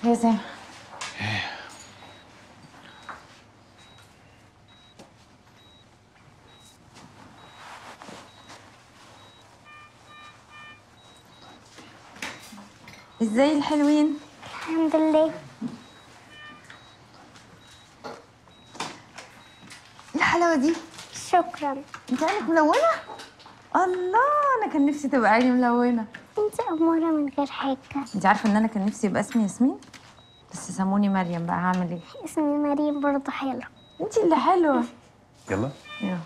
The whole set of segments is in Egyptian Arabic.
يا سامح ازاي الحلوين الحمد لله ايه الحلاوه دي شكرا انت عينك ملونه الله انا كان نفسي تبقى عيني ملونه انت أمورة من غير حاجة انت عارفه ان انا كان نفسي يبقى اسمي ياسمين بس سموني مريم بقى هعمل ايه اسمي مريم برضه حلو انت اللي حلوه يلا يلا.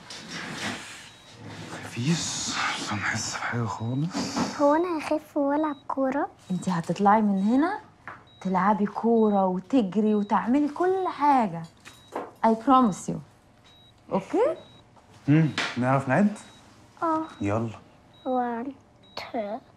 مفيش مش هنحس بحاجة خالص هو أنا هخف وألعب كورة انت هتطلعي من هنا تلعبي كوره وتجري وتعملي كل حاجه I promise you اوكي امم نعرف نعد؟ اه يلا one two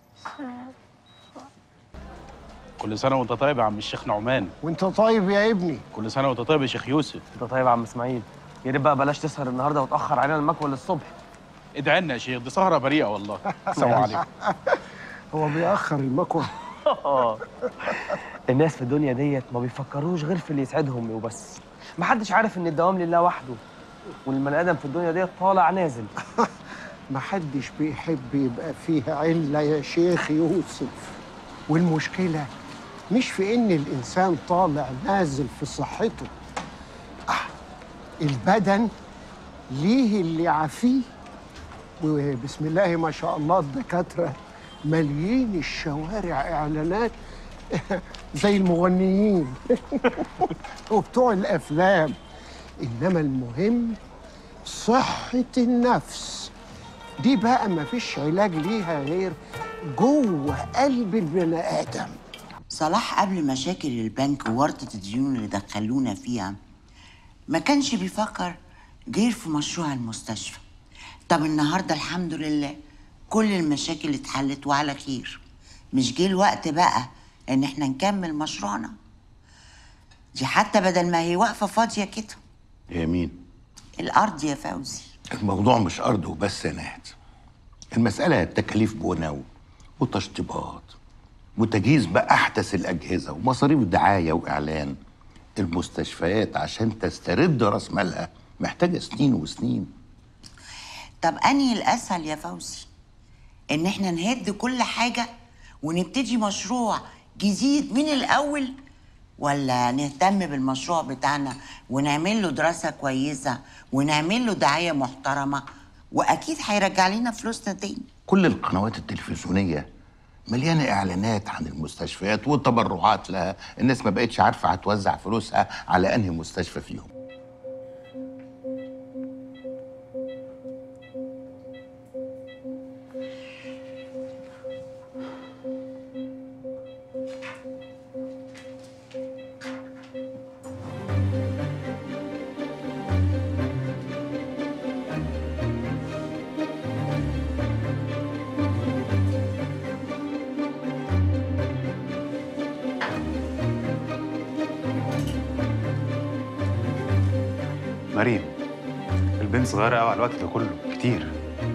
كل سنة وأنت طيب يا عم الشيخ نعمان وانت طيب يا ابني كل سنة وأنت طيب يا شيخ يوسف انت طيب يا عم اسماعيل يا ريت بقى بلاش تسهر النهارده وتاخر علينا المكوى للصبح ادعي لنا يا شيخ دي سهرة بريئة والله السلام عليكم هو بيأخر المكوى الناس في الدنيا ديت ما بيفكروش غير في اللي يسعدهم وبس محدش عارف ان الدوام لله وحده والبني ادم في الدنيا ديت طالع نازل محدش بيحب يبقى فيه علة يا شيخ يوسف والمشكلة مش في إن الإنسان طالع نازل في صحته آه البدن ليه اللي يعافيه وبسم الله ما شاء الله الدكاترة مليين الشوارع إعلانات زي المغنيين وبتوع الأفلام إنما المهم صحة النفس دي بقى مفيش علاج ليها غير جوه قلب البني آدم صلاح قبل مشاكل البنك وورطة الديون اللي دخلونا فيها ما كانش بيفكر غير في مشروع المستشفى طب النهارده الحمد لله كل المشاكل اتحلت وعلى خير مش جه الوقت بقى ان احنا نكمل مشروعنا دي حتى بدل ما هي واقفه فاضيه كده هي مين؟ الارض يا فوزي الموضوع مش أرض وبس يا نهد المسألة تكاليف بنى و- وتشطيبات وتجهيز بأحدث الأجهزة ومصاريف دعاية وإعلان المستشفيات عشان تسترد رأس مالها محتاجة سنين وسنين طب انهي الاسهل يا فوزي ان احنا نهد كل حاجه ونبتدي مشروع جديد من الاول ولا نهتم بالمشروع بتاعنا ونعمل له دراسه كويسه ونعمل له دعايه محترمه واكيد هيرجع لنا فلوسنا تاني كل القنوات التلفزيونية مليانة إعلانات عن المستشفيات والتبرعات لها الناس ما بقتش عارفة هتوزع فلوسها على أنهي مستشفى فيهم مريم البنت صغيرة قوي على الوقت ده كله كتير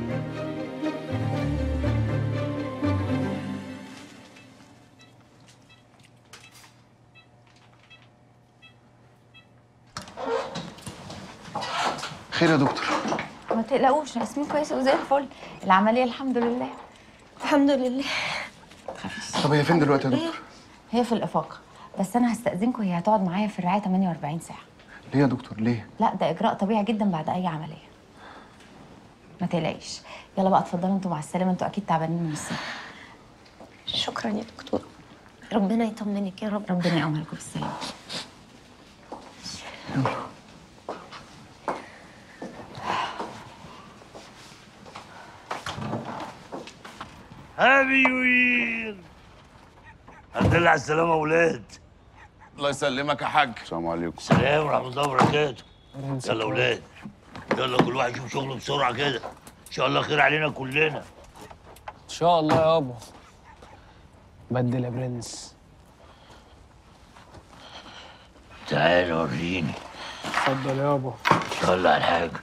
خير يا دكتور ما تقلقوش ياسمين كويسه وزي الفل العمليه الحمد لله الحمد لله طب هي فين دلوقتي يا دكتور؟ هي في الافاقه بس انا هستاذنكم هي هتقعد معايا في الرعايه 48 ساعه ليه يا دكتور ليه؟ لا ده اجراء طبيعي جدا بعد اي عمليه ما تقلقيش يلا بقى اتفضلوا انتوا مع السلامه انتوا اكيد تعبانين من السنه شكرا يا دكتور ربنا يطمنك يا رب ربنا يقومها لكم بالسلامه هابي نيو يير الحمد لله على السلامة يا ولاد الله يسلمك يا حاج السلام عليكم سلام ورحمة الله وبركاته يلا يا ولاد يلا كل واحد يشوف شغله بسرعة كده إن شاء الله خير علينا كلنا ان شاء الله يابا بدل يا برنس تعال وريني اتفضل يابا صلي على الحاجة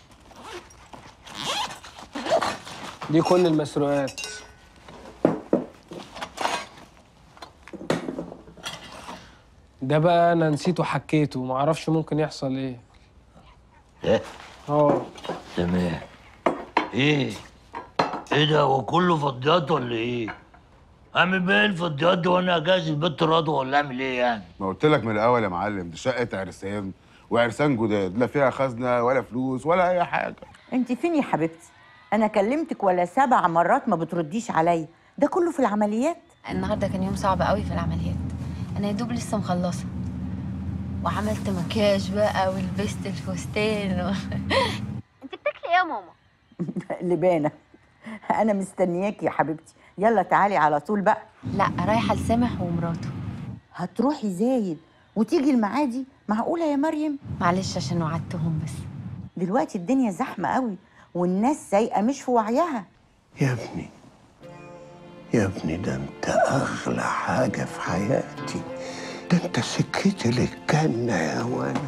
دي كل المسروقات ده بقى انا نسيته حكيته ما اعرفش ممكن يحصل ايه ايه اه تمام ايه ايه ده هو كله فضيات ولا ايه اعمل بيه الفضيات دي وانا اجهز البيت رضوى ولا اعمل ايه يعني ما قلت لك من الاول يا معلم دي شقه عرسان وعرسان جداد لا فيها خزنه ولا فلوس ولا اي حاجه انت فين يا حبيبتي انا كلمتك ولا سبع مرات ما بترديش عليا ده كله في العمليات النهارده كان يوم صعب قوي في العمليات انا يا دوب لسه مخلصه وعملت مكياج بقى ولبست الفستان و... انت بتاكلي ايه يا ماما لبانه انا مستنياكي يا حبيبتي يلا تعالي على طول بقى لا رايحه لسامح ومراته هتروحي زايد وتيجي المعادي معقوله يا مريم معلش عشان وعدتهم بس دلوقتي الدنيا زحمه قوي والناس سايقه مش في وعيها يا ابني يا ابني ده انت اغلى حاجه في حياتي ده انت سكتي للجنه يا وانا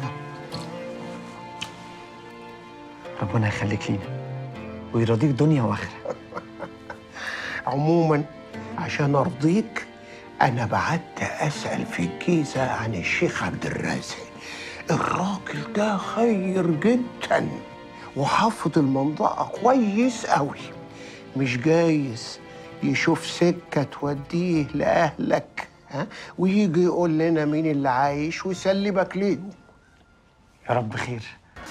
ربنا يخليك لينا ويرضيك دنيا واخره عموما عشان ارضيك انا بعت اسال في الجيزه عن الشيخ عبد الرازق الراجل ده خير جدا وحافظ المنطقه كويس قوي مش جايز يشوف سكه توديه لاهلك ها ويجي يقول لنا مين اللي عايش ويسلبك ليه يا رب خير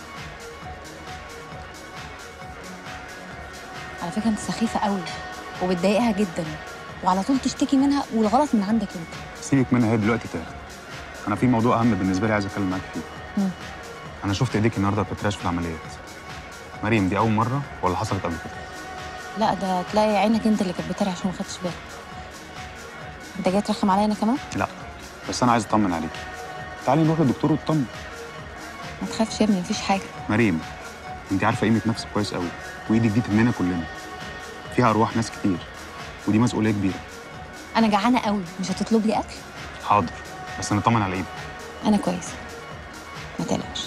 على فكره انت سخيفه قوي وبتضايقها جدا وعلى طول تشتكي منها والغلط من عندك انت سيبك منها هي دلوقتي تاخد انا في موضوع اهم بالنسبه لي عايز اتكلم معاك فيه مم. انا شفت ايديك النهارده بتتراش في العمليات مريم دي اول مره ولا حصلت قبل كده لا ده تلاقي عينك انت اللي كانت بترعش وما خدتش بالك انت جاي ترخم عليا انا كمان لا بس انا عايز اطمن عليك تعالي نروح للدكتور وتطمن ما تخافش يا ابني مفيش حاجه مريم انت عارفه قيمه نفسك كويس قوي وايدك دي تهمنا كلنا فيها ارواح ناس كتير ودي مسؤوليه كبيره انا جعانه قوي مش هتطلب لي اكل حاضر بس نطمن على ايدك انا كويسه ما تقلقش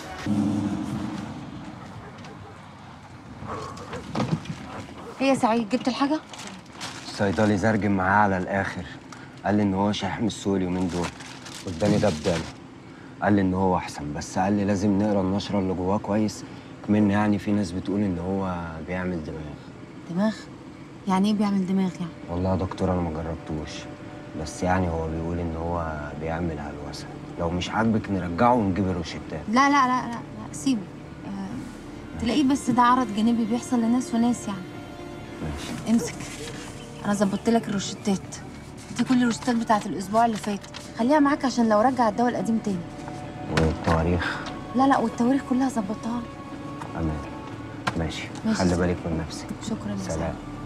ايه يا سعيد جبت الحاجه الصيدلي زرجم معاه على الاخر قال لي ان هو شايح من السوق اليومين دول قدامي ده بداله قال لي ان هو احسن بس قال لي لازم نقرا النشره اللي جواه كويس كمان يعني في ناس بتقول ان هو بيعمل دماغ دماغ يعني ايه بيعمل دماغ يعني والله يا دكتور انا ما جربتوش بس يعني هو بيقول ان هو بيعمل هلوسه لو مش عاجبك نرجعه ونجيب الروشتات لا لا لا لا, لا سيبه آه، تلاقيه بس ده عرض جانبي بيحصل لناس وناس يعني ماشي امسك انا ظبطت لك الروشتات دي كل الروشتات بتاعت الاسبوع اللي فات خليها معاك عشان لو رجع الدواء القديم تاني والتواريخ لا لا والتواريخ كلها ظبطتها لك. امان ماشي ماشي. خلي بالك من نفسك شكرا يا سلام